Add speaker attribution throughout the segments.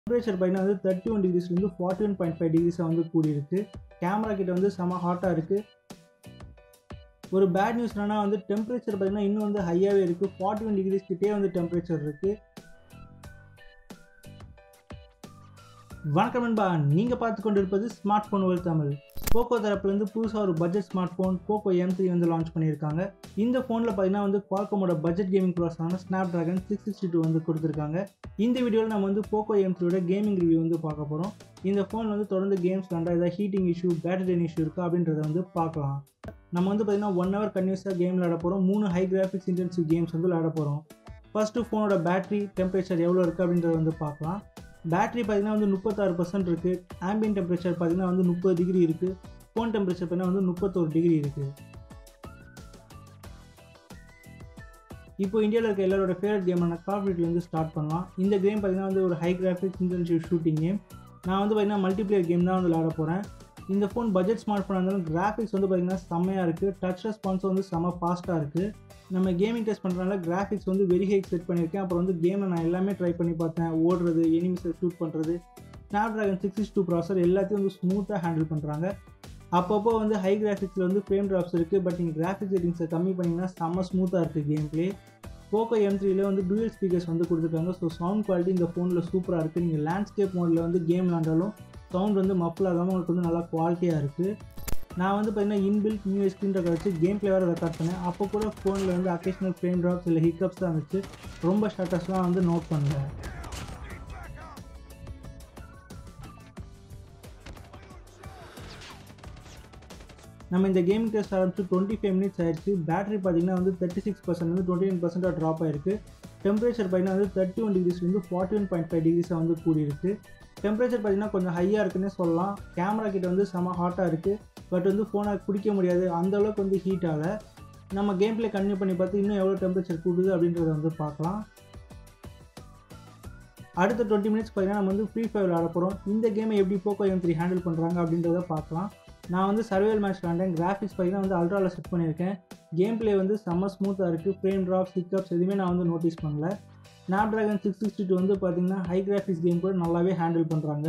Speaker 1: temperature பார்த்தீங்கன்னா வந்து thirty one டிகிரிஸ்லேருந்து ஃபார்ட்டி ஒன் பாயிண்ட் ஃபைவ் டிகிரிஸாக வந்து கூடியிருக்கு கேமரா கிட்ட வந்து செம ஹாட்டாக இருக்குது ஒரு பேட் நியூஸ் என்னன்னா வந்து டெம்பரேச்சர் பார்த்தீங்கன்னா இன்னும் வந்து ஹையாகவே இருக்குது ஃபார்ட்டி ஒன் டிகிரிஸ் கிட்டே வந்து டெம்பரேச்சர் இருக்குது வணக்கம் நண்பா நீங்கள் பார்த்து கொண்டு இருப்பது smart phone world Tamil Poco தரப்புலேருந்து புதுசாக ஒரு budget smart phone Poco M three வந்து லான்ச் பண்ணியிருக்காங்க இந்த ஃபோனில் பார்த்தீங்கன்னா வந்து குவால்கமோட பட்ஜெட் கேமிங் ப்ராசஸான Snapdragon six sixty two வந்து கொடுத்துருக்காங்க இந்த வீடியோவில் நம்ம வந்து போக்கோ எம் த்ரீயோட கேமிங் ரிவ்யூ வந்து பார்க்க போகிறோம் இந்த ஃபோனில் வந்து தொடர்ந்து கேம்ஸ் விளாண்டா ஏதாவது ஹீட்டிங் இஷ்யூ பேட்டரி இஷ்யூ இருக்கா அப்படின்றத வந்து பார்க்கலாம் நம்ம வந்து பார்த்திங்கன்னா ஒன் ஹவர் கன்யூஸாக கேம் விளாட போகிறோம் மூணு ஹை கிராஃபிக்ஸ் இன்டென்சிவ் கேம்ஸ் வந்து விளாட போகிறோம் ஃபஸ்ட்டு ஃபோனோட பேட்டரி டெம்பரேச்சர் எவ்வளோ இருக்குது அப்படின்றத வந்து பார்க்கலாம் பேட்டரி பார்த்திங்கன்னா வந்து முப்பத்தாறு பர்சன்ட் இருக்குது ஆம்பியன் டெம்பரேச்சர் பார்த்திங்கன்னா வந்து முப்பது டிகிரி இருக்குது ஃபோன் டெம்பரேச்சர் பார்த்தீங்கன்னா வந்து முப்பத்தோரு டிகிரி இருக்குது இப்போ இந்தியாவில் இருக்க எல்லாரோட ஃபேவரட் கேமான கால் வந்து ஸ்டார்ட் பண்ணலாம் இந்த கேம் பார்த்தீங்கன்னா வந்து ஒரு high graphics intensive shooting game நான் வந்து பார்த்தீங்கன்னா மல்டிப்ளேயர் கேம் தான் வந்து விளாட போகிறேன் இந்த ஃபோன் பட்ஜெட் ஸ்மார்ட் ஃபோனாக இருந்தாலும் கிராஃபிக்ஸ் வந்து பார்த்திங்கன்னா செம்மையாக இருக்குது டச் ரெஸ்பான்ஸ் வந்து செம்ம ஃபாஸ்ட்டாக இருக்குது நம்ம கேமிங் டெஸ்ட் பண்ணுறதுனால கிராஃபிக்ஸ் வந்து வெரி ஹை செட் பண்ணியிருக்கேன் அப்புறம் வந்து கேமில் நான் எல்லாமே ட்ரை பண்ணி பார்த்தேன் ஓடுறது எனிமிஸை ஷூட் பண்ணுறது Snapdragon six six two processor எல்லாத்தையும் வந்து ஸ்மூத்தாக ஹேண்டில் பண்ணுறாங்க அப்பப்போ வந்து ஹை கிராஃபிக்ஸில் வந்து ஃப்ரேம் ட்ராப்ஸ் இருக்குது பட் நீங்கள் கிராஃபிக்ஸ் செட்டிங்ஸை கம்மி பண்ணிங்கன்னா செம்ம ஸ்மூத்தாக இருக்குது கேம் ப்ளே போக்கோ எம் த்ரீல வந்து டூயல் ஸ்பீக்கர்ஸ் வந்து கொடுத்துருக்காங்க ஸோ சவுண்ட் குவாலிட்டி இந்த ஃபோனில் சூப்பராக இருக்குது நீங்கள் லேண்ட்ஸ்கேப் மோடில் வந்து கேம் விளாண்டாலும் சவுண்ட் வந்து மஃபிள் ஆகாமல் உங்களுக்கு வந்து நல்லா குவாலிட்டியாக இருக்குது நான் வந்து பார்த்தீங்கன்னா இன்பில்ட் நியூ ஸ்க்ரீன் ரெக்கார்ட் வச்சு கேம் பிளே வேறு ரெக்கார்ட் பண்ணேன் அப்போ கூட ஃபோனில் வந்து அக்கேஷனல் ஃப்ரேம் ட்ராப்ஸ் இல்லை ஹிக்கப்ஸ் தான் இருந்துச்சு ரொம்ப ஷட்டர்ஸ்லாம் வந்து நோட் பண்ணல நம்ம இந்த கேமிங் டெஸ்ட் ஆரம்பிச்சு டுவெண்ட்டி ஃபைவ் மினிட்ஸ் ஆயிடுச்சு பேட்டரி பார்த்தீங்கன்னா வந்து தேர்ட்டி சிக்ஸ் பர்சன்ட் வந்து டுவெண்ட்டி நைன் பர்சென்ட்டாக ட்ராப் ஆயிருக்கு டெம்பரேச்சர் பார்த்தீங்கன்னா வந்து தேர்ட்டி ஒன் டிகிரிஸ்லேருந்து ஃபார்ட்டி ஒன் பாயிண்ட் ஃபைவ் டிகிரிஸாக வந்து கூடியிருக்கு டெம்பரேச்சர் பார்த்தீங்கன்னா கொஞ்சம் ஹையாக இருக்குன்னே சொல்லலாம் கேமரா கிட்ட வந்து செம ஹாட்டாக இருக்குது பட் வந்து ஃபோனை பிடிக்க முடியாது அந்த அளவுக்கு வந்து ஹீட் ஆகல நம்ம கேம் பிளே கன்டினியூ பண்ணி பார்த்து இன்னும் எவ்வளோ டெம்பரேச்சர் கூடுது அப்படின்றத வந்து பார்க்கலாம் அடுத்த டுவெண்ட்டி மினிட்ஸ் பார்த்தீங்கன்னா நம்ம வந்து ஃப்ரீ ஃபயர் விளாட போகிறோம் இந்த கேமை எப்படி போக்கோ எம் த்ரீ ஹேண்டில் பண்ணுறாங்க அப்படின்றத பார்க்கலாம் நான் வந்து சர்வேல் மேட்ச் விளாண்டேன் கிராஃபிக்ஸ் பார்த்தீங்கன்னா வந்து அல்ட்ராவில் செட் பண்ணியிருக்கேன் கேம் பிளே வந்து செம்ம ஸ்மூத்தாக இருக்குது ஃப்ரேம் ட்ராப்ஸ் ஹிக்கப்ஸ் எதுவுமே நான் வந்து நோட்டீஸ் பண்ணல Snapdragon six sixty two வந்து பார்த்தீங்கன்னா ஹை கிராஃபிக்ஸ் கேம் கூட நல்லாவே ஹேண்டில் பண்ணுறாங்க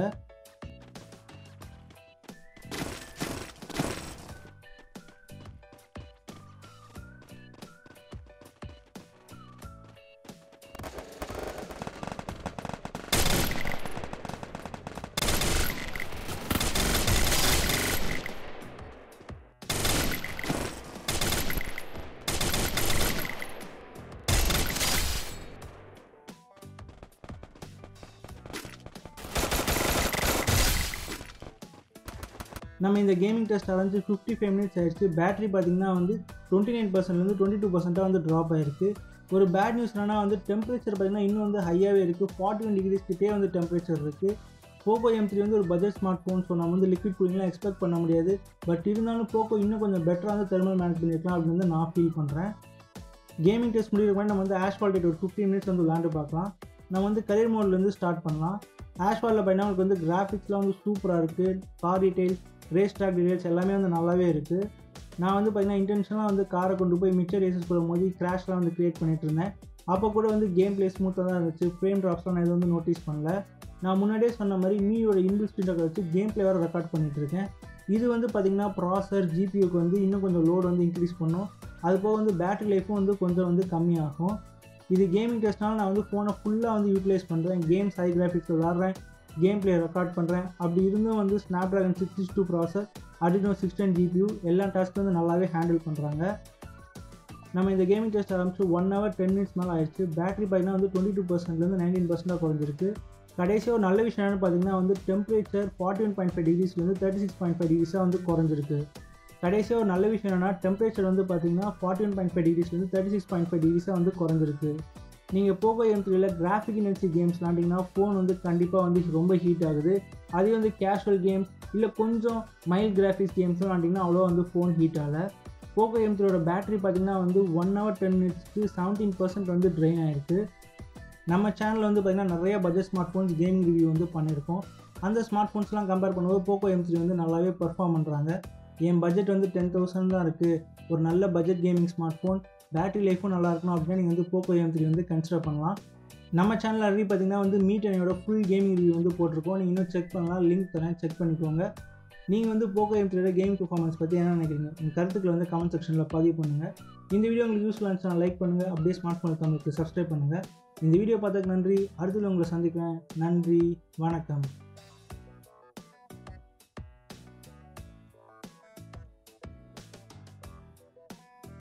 Speaker 1: நம்ம இந்த கேமிங் டெஸ்ட் ஆரம்பிச்சு ஃபிஃப்டி ஃபைவ் மினிட்ஸ் ஆயிடுச்சு பேட்டரி பார்த்தீங்கன்னா வந்து டுவெண்ட்டி நைன் பர்சன்ட்லேருந்து டுவெண்ட்டி டூ பர்சென்ட்டாக வந்து ட்ராப் ஆயிருக்கு ஒரு பேட் நியூஸ் என்னன்னா வந்து டெம்பரேச்சர் பார்த்தீங்கன்னா இன்னும் வந்து ஹையாகவே இருக்குது ஃபார்ட்டி ஒன் டிகிரிஸ் கிட்டே வந்து டெம்பரேச்சர் இருக்குது போக்கோ எம் த்ரீ வந்து ஒரு பட்ஜெட் ஸ்மார்ட் ஃபோன் ஸோ நம்ம வந்து லிக்விட் கூலிங்லாம் எக்ஸ்பெக்ட் பண்ண முடியாது பட் இருந்தாலும் போக்கோ இன்னும் கொஞ்சம் பெட்டராக வந்து தெர்மல் மேனேஜ் பண்ணியிருக்கலாம் அப்படின்னு வந்து நான் ஃபீல் பண்ணுறேன் கேமிங் டெஸ்ட் முடிகிற நம்ம வந்து ஆஷ்வால்ட் ஒரு ஃபிஃப்டீன் மினிட்ஸ் வந்து விளாண்டு பார்க்கலாம் நம்ம வந்து கரியர் மோட்லேருந்து ஸ்டார்ட் பண்ணலாம் ஆஷ்வாலில் பார்த்தீங்கன்னா உங்களுக்கு வந்து கிராஃபிக்ஸ்லாம் வந்து சூப்பராக இருக்குது car details race track details எல்லாமே வந்து நல்லாவே இருக்குது நான் வந்து பார்த்தீங்கன்னா இன்டென்ஷனாக வந்து காரை கொண்டு போய் மிச்சர் ரேசஸ் போடும் போது கிராஷ்லாம் வந்து க்ரியேட் பண்ணிட்டு இருந்தேன் அப்போ கூட வந்து கேம் பிளே ஸ்மூத்தாக தான் இருந்துச்சு ஃப்ரேம் ட்ராப்ஸ்லாம் நான் எதுவும் வந்து நோட்டீஸ் பண்ணல நான் முன்னாடியே சொன்ன மாதிரி மீயோட இன்பில் ஸ்பீடை வச்சு கேம் பிளே வேறு ரெக்கார்ட் பண்ணிட்டு இருக்கேன் இது வந்து பார்த்திங்கன்னா ப்ராசர் ஜிபியூக்கு வந்து இன்னும் கொஞ்சம் லோடு வந்து இன்க்ரீஸ் பண்ணும் அது போக வந்து பேட்டரி லைஃப்பும் வந்து கொஞ்சம் வந்து கம்மியாகும் இது கேமிங் டெஸ்ட்னால நான் வந்து ஃபோனை ஃபுல்லாக வந்து யூட்டிலைஸ் பண்ணுறேன் கேம்ஸ் ஹை கிராஃபிக்ஸ் விளாட்றேன் கேம் பிளே ரெக்கார்ட் பண்ணுறேன் அப்படி இருந்தும் வந்து Snapdragon six six two processor Adreno six ten GPU எல்லா டாஸ்க் வந்து நல்லாவே ஹேண்டில் பண்ணுறாங்க நம்ம இந்த கேமிங் டெஸ்ட் ஆரம்பிச்சு ஒன் ஹவர் டென் மினிட்ஸ் மேலே ஆயிடுச்சு பேட்டரி பார்த்தீங்கன்னா வந்து டுவெண்ட்டி டூ பர்சன்ட்லேருந்து நைன்டீன் பர்சன்டாக குறைஞ்சிருக்கு கடைசியாக ஒரு நல்ல விஷயம் என்னென்னு பார்த்தீங்கன்னா வந்து temperature forty one point five டிகிரிஸ்லேருந்து தேர்ட்டி சிக்ஸ் பாயிண்ட் ஃபைவ் டிகிரிஸாக வந்து குறைஞ்சிருக்கு கடைசியாக ஒரு நல்ல விஷயம் என்னென்னா டெம்பரேச்சர் வந்து பார்த்தீங்கன்னா ஃபார்ட்டி ஒன் பாயிண்ட் ஃபைவ் டிகிரிஸ்லேருந்து தேர்ட்டி சிக்ஸ் பாயிண்ட் ஃபைவ் டிகிரிஸாக வந்து குறைஞ்சிருக்கு நீங்கள் போகோ எம் த்ரீல கிராஃபிக் இன்டென்சி கேம்ஸ் விளாண்டிங்கன்னா ஃபோன் வந்து கண்டிப்பாக வந்து ரொம்ப ஹீட் ஆகுது அதே வந்து கேஷுவல் கேம்ஸ் இல்லை கொஞ்சம் மைல்ட் கிராஃபிக்ஸ் கேம்ஸும் விளாண்டிங்கன்னா அவ்வளோ வந்து ஃபோன் ஹீட் ஆகலை போகோ எம் த்ரீயோட பேட்டரி பார்த்திங்கன்னா வந்து ஒன் ஹவர் டென் மினிட்ஸ்க்கு செவன்டீன் பர்சன்ட் வந்து ட்ரெயின் ஆகிருக்கு நம்ம சேனலில் வந்து பார்த்திங்கன்னா நிறைய budget smart phones gaming review வந்து பண்ணியிருக்கோம் அந்த ஸ்மார்ட் ஃபோன்ஸ்லாம் கம்பேர் பண்ணும்போது போக்கோ எம் த்ரீ வந்து நல்லாவே பர்ஃபார்ம் பண்ணுறாங்க என் பட்ஜெட் வந்து டென் தௌசண்ட் தான் இருக்குது ஒரு நல்ல budget gaming smart phone battery லைஃப்பும் நல்லா இருக்கணும் அப்படின்னா நீங்கள் வந்து போக்கோ எம் த்ரீ வந்து கன்சிடர் பண்ணலாம் நம்ம சேனல் ஆல்ரெடி பார்த்தீங்கன்னா வந்து மீட் என்னோட ஃபுல் கேமிங் ரிவ்யூ வந்து போட்டிருக்கோம் நீங்கள் இன்னும் செக் பண்ணலாம் லிங்க் தரேன் செக் பண்ணிக்கோங்க நீங்கள் வந்து Poco game trader game performance பற்றி என்ன நினைக்கிறீங்க உங்கள் கருத்துக்களை வந்து கமெண்ட் செக்ஷனில் பதிவு பண்ணுங்கள் இந்த வீடியோ உங்களுக்கு யூஸ்ஃபுல்லாக இருந்துச்சுன்னா லைக் பண்ணுங்கள் அப்படியே ஸ்மார்ட் ஃபோன் தமிழுக்கு சப்ஸ்கிரைப் பண்ணுங்கள் இந்த வீடியோ பார்த்ததுக்கு நன்றி அடுத்தது உங்களை சந்திக்கிறேன் நன்றி வணக்கம்